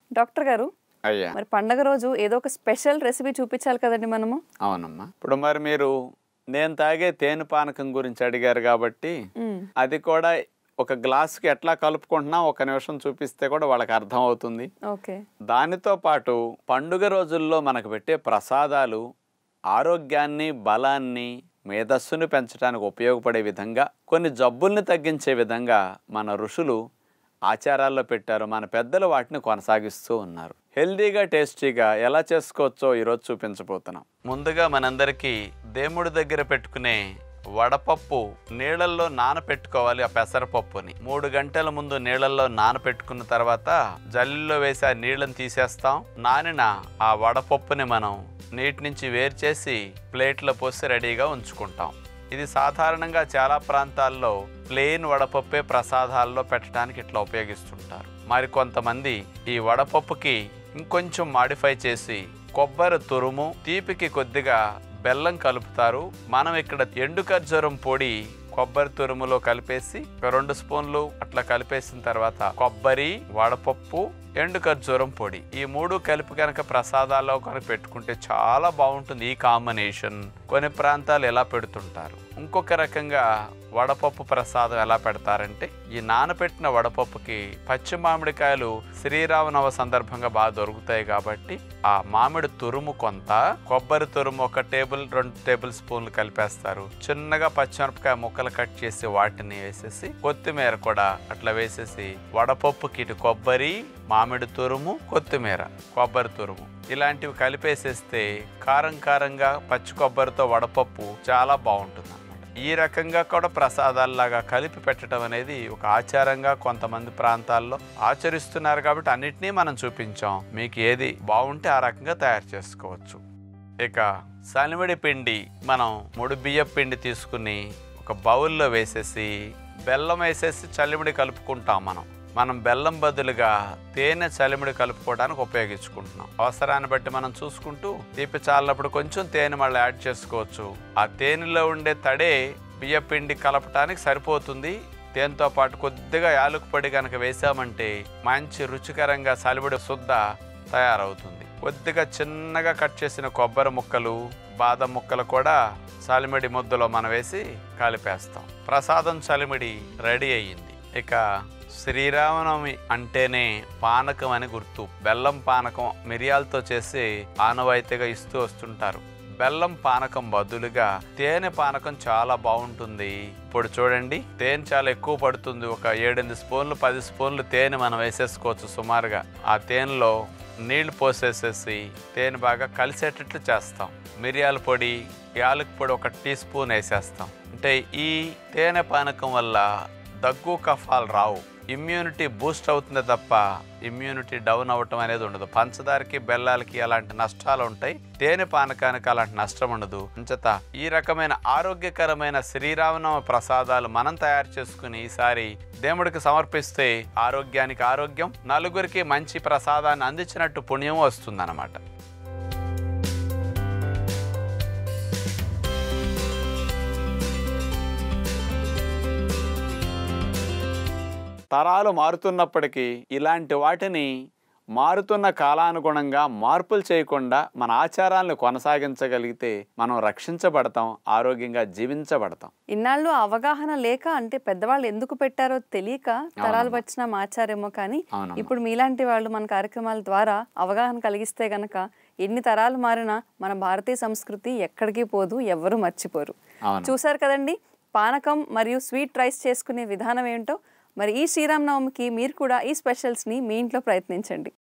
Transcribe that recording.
Doctor గారు అయ్యా మరి పండగ రోజు ఏదో ఒక స్పెషల్ రెసిపీ చూపించాలి కదండి మనము అవునమ్మా ఇప్పుడు మరి మీరు నేను తాగే తేనె పానకం గురించి అడిగారు కాబట్టి మ్మ్. అది కూడా ఒక గ్లాసుకి ఎట్లా కలుపుకుంటున్నా ఒక నిమిషం చూపిస్తే కూడా వాళ్ళకి అర్థం అవుతుంది ఓకే దానితో పాటు పండుగ రోజుల్లో మనకు పెట్టే ప్రసాదాలు ఆరోగ్యాన్ని బలాన్ని మేధస్సును పెంచడానికి ఉపయోగపడే విధంగా కొన్ని జబ్బుల్ని తగ్గించే విధంగా మన ఋషులు ఆచారాల్లో పెట్టారు మన పెద్దలు వాటిని కొనసాగిస్తూ ఉన్నారు హెల్దీగా టేస్టీగా ఎలా చేసుకోవచ్చో ఈరోజు చూపించబోతున్నాం ముందుగా మనందరికీ దేవుడి దగ్గర పెట్టుకునే వడపప్పు నీళ్ళల్లో నానపెట్టుకోవాలి ఆ పెసరపప్పుని మూడు గంటల ముందు నీళ్ళల్లో నానపెట్టుకున్న తర్వాత జల్లిలో వేసి ఆ నీళ్ళని తీసేస్తాం నానిన ఆ వడపప్పుని మనం నీటి నుంచి వేరు చేసి ప్లేట్లో పోసి రెడీగా ఉంచుకుంటాం ఇది సాధారణంగా చాలా ప్రాంతాల్లో ప్లెయిన్ వడపప్పే ప్రసాదాల్లో పెట్టడానికి ఇట్లా ఉపయోగిస్తుంటారు మరి కొంతమంది ఈ వడపప్పుకి ఇంకొంచెం మాడిఫై చేసి కొబ్బరి తురుము తీపికి కొద్దిగా బెల్లం కలుపుతారు మనం ఇక్కడ ఎండు ఖర్జూరం పొడి కొబ్బరి తురుములో కలిపేసి ఒక రెండు స్పూన్లు అట్లా కలిపేసిన తర్వాత కొబ్బరి వడపప్పు ఎండు ఖర్జూరం పొడి ఈ మూడు కలిపి కనుక ప్రసాదాల్లో కనుక పెట్టుకుంటే చాలా బాగుంటుంది ఈ కాంబినేషన్ కొన్ని ప్రాంతాలు ఎలా పెడుతుంటారు ఇంకొక రకంగా వడపప్పు ప్రసాదం ఎలా పెడతారంటే ఈ నానబెట్టిన వడపప్పుకి పచ్చి మామిడికాయలు శ్రీరామనవ సందర్భంగా బాగా దొరుకుతాయి కాబట్టి ఆ మామిడి తురుము కొంత కొబ్బరి తురుము ఒక టేబుల్ రెండు టేబుల్ స్పూన్లు కలిపేస్తారు చిన్నగా పచ్చిమిరపకాయ ముక్కలు కట్ చేసి వాటిని వేసేసి కొత్తిమీర కూడా అట్లా వేసేసి వడపప్పుకి ఇటు కొబ్బరి మామిడి తురుము కొత్తిమీర కొబ్బరి తురుము ఇలాంటివి కలిపేసేస్తే కారం కారంగా పచ్చి కొబ్బరితో వడపప్పు చాలా బాగుంటుంది అన్నమాట ఈ రకంగా కూడా ప్రసాదాల్లాగా కలిపి పెట్టడం అనేది ఒక ఆచారంగా కొంతమంది ప్రాంతాల్లో ఆచరిస్తున్నారు కాబట్టి అన్నిటినీ మనం చూపించాం మీకు ఏది బాగుంటే ఆ రకంగా తయారు చేసుకోవచ్చు ఇక సనివిడి పిండి మనం మూడు బియ్య పిండి తీసుకుని ఒక బౌల్లో వేసేసి బెల్లం వేసేసి చలిమిడి కలుపుకుంటాం మనం మనం బెల్లం బదులుగా తేనె చలిమిడి కలుపుకోవడానికి ఉపయోగించుకుంటున్నాం అవసరాన్ని బట్టి మనం చూసుకుంటూ తీపి చాలినప్పుడు కొంచెం తేనె మళ్ళీ యాడ్ చేసుకోవచ్చు ఆ తేనెలో ఉండే తడే బియ్య పిండి కలపటానికి సరిపోతుంది తేనెతో పాటు కొద్దిగా యాలక పొడి కనుక వేసామంటే మంచి రుచికరంగా సలివిడి శుద్ధ తయారవుతుంది కొద్దిగా చిన్నగా కట్ చేసిన కొబ్బరి ముక్కలు బాదం ముక్కలు కూడా చలిమిడి ముద్దలో మనం వేసి కలిపేస్తాం ప్రసాదం చలిమిడి రెడీ అయ్యింది ఇక శ్రీరామనవమి అంటేనే పానకం అని గుర్తు బెల్లం పానకం మిరియాలతో చేసి ఆనవాయితీగా ఇస్తూ వస్తుంటారు బెల్లం పానకం బదులుగా తేనె పానకం చాలా బాగుంటుంది ఇప్పుడు చూడండి తేనె చాలా ఎక్కువ పడుతుంది ఒక ఏడెనిమిది స్పూన్లు పది స్పూన్లు తేనె మనం వేసేసుకోవచ్చు సుమారుగా ఆ తేనెలో నీళ్లు పోసేసేసి తేనె బాగా కలిసేటట్లు చేస్తాం మిరియాల పొడి యాలక పొడి ఒక టీ స్పూన్ వేసేస్తాం అంటే ఈ తేనె పానకం వల్ల దగ్గు కఫాలు రావు ఇమ్యూనిటీ బూస్ట్ అవుతుంది తప్ప ఇమ్యూనిటీ డౌన్ అవ్వటం అనేది ఉండదు పంచదారకి బెల్లాలకి అలాంటి నష్టాలు ఉంటాయి తేనె పానకానికి అలాంటి నష్టం ఉండదు అంచేత ఈ రకమైన ఆరోగ్యకరమైన శ్రీరామనవ ప్రసాదాలు మనం తయారు చేసుకుని ఈసారి దేవుడికి సమర్పిస్తే ఆరోగ్యానికి ఆరోగ్యం నలుగురికి మంచి ప్రసాదాన్ని అందించినట్టు పుణ్యం వస్తుందన్నమాట తరాలు మారుతున్నప్పటికీ ఇలాంటి వాటిని మారుతున్న కాలానుగుణంగా మార్పులు చేయకుండా మన ఆచారాలను కొనసాగించగలిగితే మనం రక్షించబడతాం ఆరోగ్యంగా జీవించబడతాం ఇన్నాళ్ళు అవగాహన లేక అంటే పెద్దవాళ్ళు ఎందుకు పెట్టారో తెలియక తరాలు వచ్చిన మార్చారేమో కానీ అవునమ్మా. ఇప్పుడు మీలాంటి వాళ్ళు మన కార్యక్రమాల ద్వారా అవగాహన కలిగిస్తే గనక ఎన్ని తరాలు మారినా మన భారతీయ సంస్కృతి ఎక్కడికి పోదు ఎవ్వరూ మర్చిపోరు అవును చూసారు కదండి పానకం మరియు స్వీట్ రైస్ చేసుకునే విధానం ఏంటో మరి ఈ శ్రీరామనవమికి మీరు కూడా ఈ స్పెషల్స్ని మీ ఇంట్లో ప్రయత్నించండి